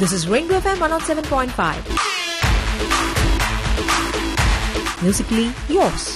This is Ringo FM 107.5. Musically yours.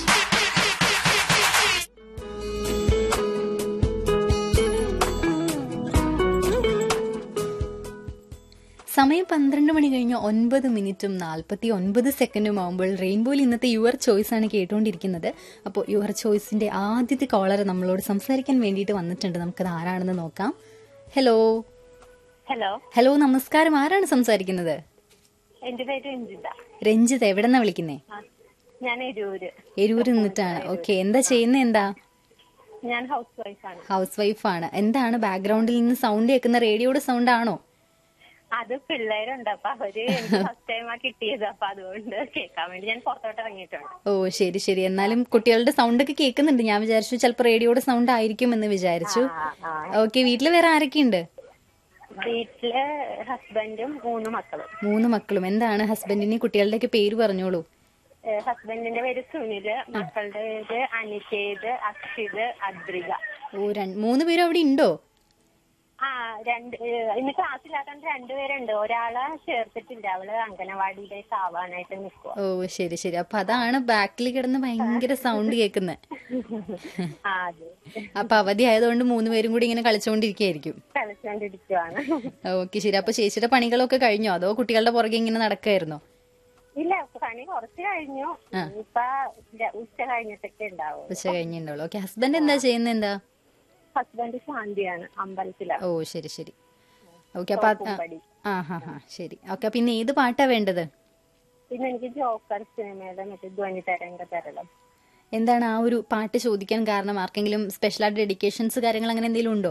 സമയം പന്ത്രണ്ട് മണി കഴിഞ്ഞ് ഒൻപത് മിനിറ്റും നാൽപ്പത്തി ഒൻപത് സെക്കൻഡും ആകുമ്പോൾ റെയിൻബോയിൽ ഇന്നത്തെ യുവർ ചോയ്സ് ആണ് കേട്ടുകൊണ്ടിരിക്കുന്നത് അപ്പോൾ യുവർ ചോയ്സിന്റെ ആദ്യത്തെ കോളർ നമ്മളോട് സംസാരിക്കാൻ വേണ്ടിയിട്ട് വന്നിട്ടുണ്ട് നമുക്കത് ആരാണെന്ന് നോക്കാം ഹലോ ഹലോ ഹലോ നമസ്കാരം ആരാണ് സംസാരിക്കുന്നത് എന്റെ പേര് രഞ്ജിത രഞ്ജിത്ത് എവിടെന്നാ വിളിക്കുന്നേ ആ, ഞാൻ എരൂര് എരൂരിൽ നിന്നിട്ടാണ് ഓക്കെ എന്താ ചെയ്യുന്നത് എന്താ ഞാൻ ഹൗസ് വൈഫാണ് ഹൗസ് വൈഫാണ് എന്താണ് ബാക്ക്ഗ്രൗണ്ടിൽ നിന്ന് സൗണ്ട് കേൾക്കുന്ന റേഡിയോയുടെ സൗണ്ട് ആണോ അത് പിള്ളേരുണ്ട് അപ്പൊ അവര് എനിക്ക് ഫസ്റ്റ് ടൈം ആ കിട്ടിയത് അപ്പൊ അതുകൊണ്ട് കേൾക്കാൻ വേണ്ടി ഞാൻ പുറത്തോട്ട് ഇറങ്ങിയിട്ടുണ്ട് ഓ ശരി ശരി എന്നാലും കുട്ടികളുടെ സൗണ്ട് ഒക്കെ കേൾക്കുന്നുണ്ട് ഞാൻ വിചാരിച്ചു ചിലപ്പോൾ റേഡിയോയുടെ സൗണ്ട് ആയിരിക്കും എന്ന് വിചാരിച്ചു ആ, ആ. ഓക്കെ വീട്ടിൽ വേറെ ആരൊക്കെയുണ്ട് വീട്ടില് ഹസ്ബൻഡും മൂന്ന് മക്കളും മൂന്ന് മക്കളും എന്താണ് ഹസ്ബൻഡിന് കുട്ടികളുടെ ഒക്കെ പേര് പറഞ്ഞോളൂ ഏഹ് ഹസ്ബൻഡിന്റെ പേര് സുനില് മക്കളുടെ പേര് അനിഷേത് അക്ഷിത് അദ്രിക ഓ രണ്ട് മൂന്ന് പേരും അവിടെ ഉണ്ടോ ആ രണ്ട് ഏഹ് ഇന്ന് ക്ലാസ്സിലാക്കാൻ രണ്ടുപേരുണ്ട് ഒരാളെ ചേർത്തിട്ടില്ല അവള് അംഗനവാടിയിലേക്ക് ആവാനായിട്ട് നിൽക്കുക ഓ ശരി ശരി അപ്പൊ അതാണ് ബാക്കിൽ കിടന്ന് ഭയങ്കര സൗണ്ട് കേൾക്കുന്നത് ആ അതെ അപ്പൊ അവധി ആയതുകൊണ്ട് മൂന്ന് പേരും കൂടി ഇങ്ങനെ കളിച്ചുകൊണ്ടിരിക്കുകയായിരിക്കും കളിച്ചുകൊണ്ടിരിക്കുവാണ് ഓക്കെ ശരി അപ്പൊ ചേച്ചിയുടെ പണികളൊക്കെ കഴിഞ്ഞോ അതോ കുട്ടികളുടെ പുറകെ ഇങ്ങനെ നടക്കായിരുന്നോ ഇല്ല പണി കുറച്ച് കഴിഞ്ഞു ഇപ്പൊ ര- ഉച്ച കഴിഞ്ഞിട്ടൊക്കെ ഉണ്ടാവും ഉച്ച കഴിഞ്ഞിട്ടുള്ളൂ ഓക്കെ ഹസ്ബൻഡ് എന്താ ചെയ്യുന്നത് എന്താ ഹസ്ബൻഡ് ശാന്തിയാണ് അമ്പലത്തിലാണ് ഓ ശരി ശരി ഓക്കെ അപ്പൊ അത്- തോപ്പുംപടി. ആ ഹാ ഹാ ശരി ഓക്കെ പിന്നെ ഏത് പാട്ടാ വേണ്ടത് പിന്നെ എനിക്ക് ജോക്കർ സിനിമയുടെ മറ്റേ ധ്വനി തരംഗ തരളം എന്താണ് ആ ഒരു പാട്ട് ചോദിക്കാൻ കാരണം ആർക്കെങ്കിലും സ്പെഷ്യൽ ആയിട്ട് ഡെഡിക്കേഷൻസ് കാര്യങ്ങൾ അങ്ങനെ എന്തെങ്കിലും ഉണ്ടോ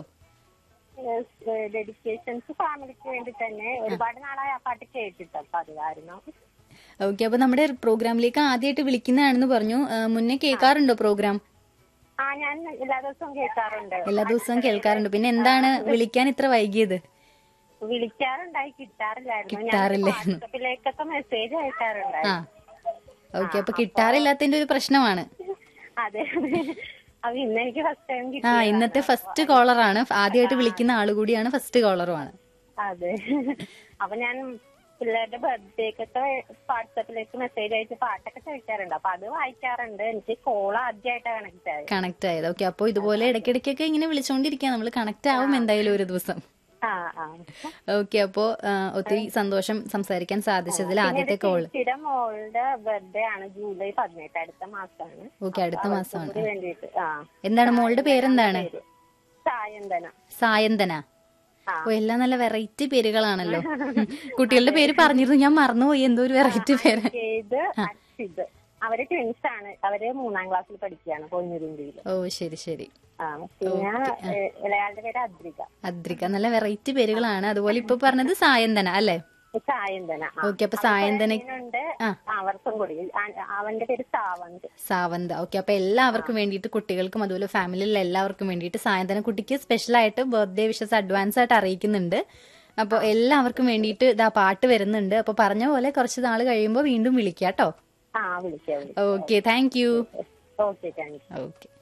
ഡെഡിക്കേഷൻസ് ഫാമിലിക്ക് വേണ്ടി തന്നെ ഒരുപാട് നാളായി ആ പാട്ട് കേട്ടിട്ട് അപ്പൊ അത് കാരണം ഓക്കെ അപ്പൊ നമ്മുടെ പ്രോഗ്രാമിലേക്ക് ആദ്യമായിട്ട് വിളിക്കുന്നതാണെന്ന് പറഞ്ഞു ആ, മുന്നേ കേൾക്കാറുണ്ടോ പ്രോഗ്രാം ആ ഞാൻ എല്ലാ ദിവസവും കേൾക്കാറുണ്ട് എല്ലാ ദിവസവും കേൾക്കാറുണ്ട് പിന്നെ എന്താണ് വിളിക്കാൻ ഇത്ര വൈകിയത് വിളിക്കാറുണ്ടായി കിട്ടാറില്ലായിരുന്നു ഞാൻ കിട്ടാറില്ലായിരുന്നു. വാട്സപ്പിലേക്കൊക്കെ മെസ്സേജ് അയക്കാറുണ്ടായി ആ ഓക്കെ അപ്പൊ കിട്ടാറില്ലാത്തതിന്റെ ഒരു പ്രശ്നമാണ് അതെ അപ്പൊ ഇന്ന് എനിക്ക് ഫസ്റ്റ് ടൈം കിട്ടി ആ ഇന്നത്തെ ഫസ്റ്റ് കോളറാണ് ആദ്യമായിട്ട് വിളിക്കുന്ന ആള് കൂടിയാണ് ഫസ്റ്റ് കോളറുമാണ് അതെ അപ്പൊ ഞാൻ പിള്ളേരുടെ ബർത്ത്ഡേക്കൊക്കെ വാട്സപ്പിലേക്ക് മെസ്സേജ് അയച്ച് പാട്ടൊക്കെ ചോദിക്കാറുണ്ട് അപ്പൊ അത് വായിക്കാറുണ്ട് എനിക്ക് കോൾ ആദ്യമായിട്ടാണ് കണക്ട് ആയത് കണക്ട് ആയത് ഓക്കെ അപ്പൊ ഇതുപോലെ ഇടയ്ക്കിടയ്ക്കൊക്കെ ഇങ്ങനെ വിളിച്ചോണ്ടിരിക്കുക നമ്മൾ കണക്ട് ആവും എന്തായാലും ഒരു ദിവസം ആ ആ ഓക്കെ അപ്പോ ആ, ഒത്തിരി സന്തോഷം സംസാരിക്കാൻ സാധിച്ചതിൽ ആദ്യത്തെ കോള് ചേച്ചിയുടെ മോളുടെ ബർത്ത്ഡേ ആണ് ജൂലൈ പതിനെട്ട് അടുത്ത മാസമാണ് ഓക്കെ അടുത്ത മാസമാണ് അതിന് വേണ്ടിയിട്ട് ആ എന്താണ് മോളുടെ പേരെന്താണ് സായന്തന സായന്തന ആ. ഓ എല്ലാം നല്ല വെറൈറ്റി പേരുകളാണല്ലോ കുട്ടികളുടെ പേര് പറഞ്ഞിരുന്നു ഞാൻ മറന്നുപോയി എന്തോ ഒരു വെറൈറ്റി പേര് ചെയ്ത് അക്ഷിത് അവര് ട്വിൻസ് ആണ് അവര് മൂന്നാം ക്ലാസ്സിൽ പഠിക്കുകയാണ് പൊന്നുരുണ്ടിയിൽ ഓ ശരി ശരി ആ പിന്നെ ഏഹ്, ഇളയാളുടെ പേര് അദ്രിക അദ്രിക നല്ല വെറൈറ്റി പേരുകളാണ് അതുപോലെ ഇപ്പൊ പറഞ്ഞത് സായന്തന അല്ലേ സായന്തന ആ. ഓക്കെ അപ്പൊ സായന്തന ഉണ്ട് ആ. അവർക്കും കൂടി ആ- അവന്റെ പേര് സാവന്ത് സാവന്ത ഓക്കെ അപ്പൊ എല്ലാവർക്കും വേണ്ടിയിട്ട് കുട്ടികൾക്കും അതുപോലെ ഫാമിലിയിലെ എല്ലാവർക്കും വേണ്ടിയിട്ട് സായന്തന കുട്ടിക്ക് സ്പെഷ്യൽ ആയിട്ട് ബർത്ത്ഡേ വിഷസ് അഡ്വാൻസ് ആയിട്ട് അറിയിക്കുന്നുണ്ട് അപ്പോൾ എല്ലാവർക്കും വേണ്ടിയിട്ട് ഇതാ പാട്ട് വരുന്നുണ്ട് അപ്പൊ പറഞ്ഞ പോലെ കുറച്ച് നാൾ കഴിയുമ്പോൾ വീണ്ടും വിളിക്കാം കേട്ടോ ആ വിളിക്കാം വിളിക്കാം okay thank you okay thank you okay